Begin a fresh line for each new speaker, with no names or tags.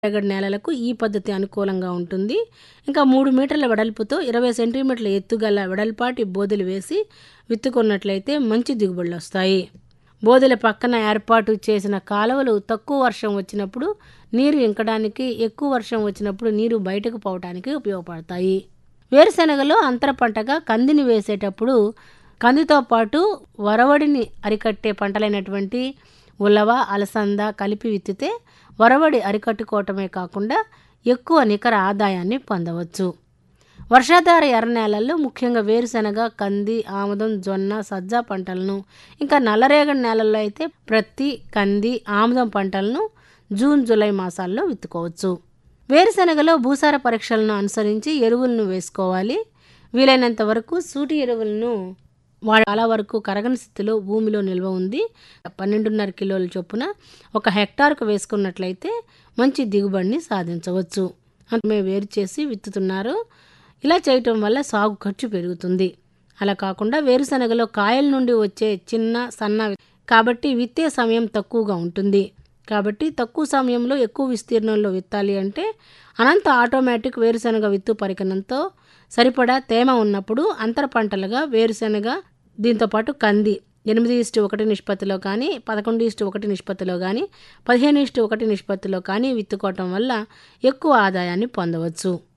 రేగడి నేలలకు ఈ పద్ధతి అనుకూలంగా ఉంటుంది ఇంకా మూడు మీటర్ల వెడల్పుతో ఇరవై సెంటీమీటర్ల ఎత్తుగల వెడల్పాటి బోదెలు వేసి విత్తుకున్నట్లయితే మంచి దిగుబడులు వస్తాయి బోదెల పక్కన ఏర్పాటు చేసిన కాలువలు తక్కువ వర్షం వచ్చినప్పుడు నీరు ఇంకడానికి ఎక్కువ వర్షం వచ్చినప్పుడు నీరు బయటకు పోవటానికి ఉపయోగపడతాయి వేరుశెనగలో అంతర పంటగా కందిని వేసేటప్పుడు కందితో పాటు వరవడిని అరికట్టే పంటలైనటువంటి ఉలవ అలసంద కలిపి విత్తితే వరవడి అరికట్టుకోవటమే కాకుండా ఎక్కువ నికర ఆదాయాన్ని పొందవచ్చు వర్షాధార ఎర్ర నేలల్లో ముఖ్యంగా వేరుశెనగ కంది ఆముదం జొన్న సజ్జ పంటలను ఇంకా నల్లరేగడి నేలల్లో అయితే ప్రత్తి కంది ఆముదం పంటలను జూన్ జూలై మాసాల్లో విత్తుకోవచ్చు వేరుశెనగలో భూసార పరీక్షలను అనుసరించి ఎరువులను వేసుకోవాలి వీలైనంత వరకు సూటి ఎరువులను వాడు చాలా వరకు కరగని స్థితిలో భూమిలో నిల్వ ఉంది పన్నెండున్నర కిలోల చొప్పున ఒక హెక్టార్కు వేసుకున్నట్లయితే మంచి దిగుబడిని సాధించవచ్చు అంతమే వేరు చేసి విత్తుతున్నారు ఇలా చేయటం వల్ల సాగు ఖర్చు పెరుగుతుంది అలా కాకుండా వేరుశనగలో కాయల నుండి వచ్చే చిన్న సన్న కాబట్టి విత్తే సమయం తక్కువగా ఉంటుంది కాబట్టి తక్కువ సమయంలో ఎక్కువ విస్తీర్ణంలో విత్తాలి అంటే అనంత ఆటోమేటిక్ వేరుశనగ విత్తు పరికరంతో సరిపడా తేమ ఉన్నప్పుడు అంతర పంటలుగా వేరుశనగ దీంతోపాటు కంది ఎనిమిది ఇష్టు ఒకటి నిష్పత్తిలో కానీ పదకొండు ఇష్టు ఒకటి నిష్పత్తిలో కానీ పదిహేను ఇష్టు ఒకటి నిష్పత్తిలో కానీ విత్తుకోవటం వల్ల ఎక్కువ ఆదాయాన్ని పొందవచ్చు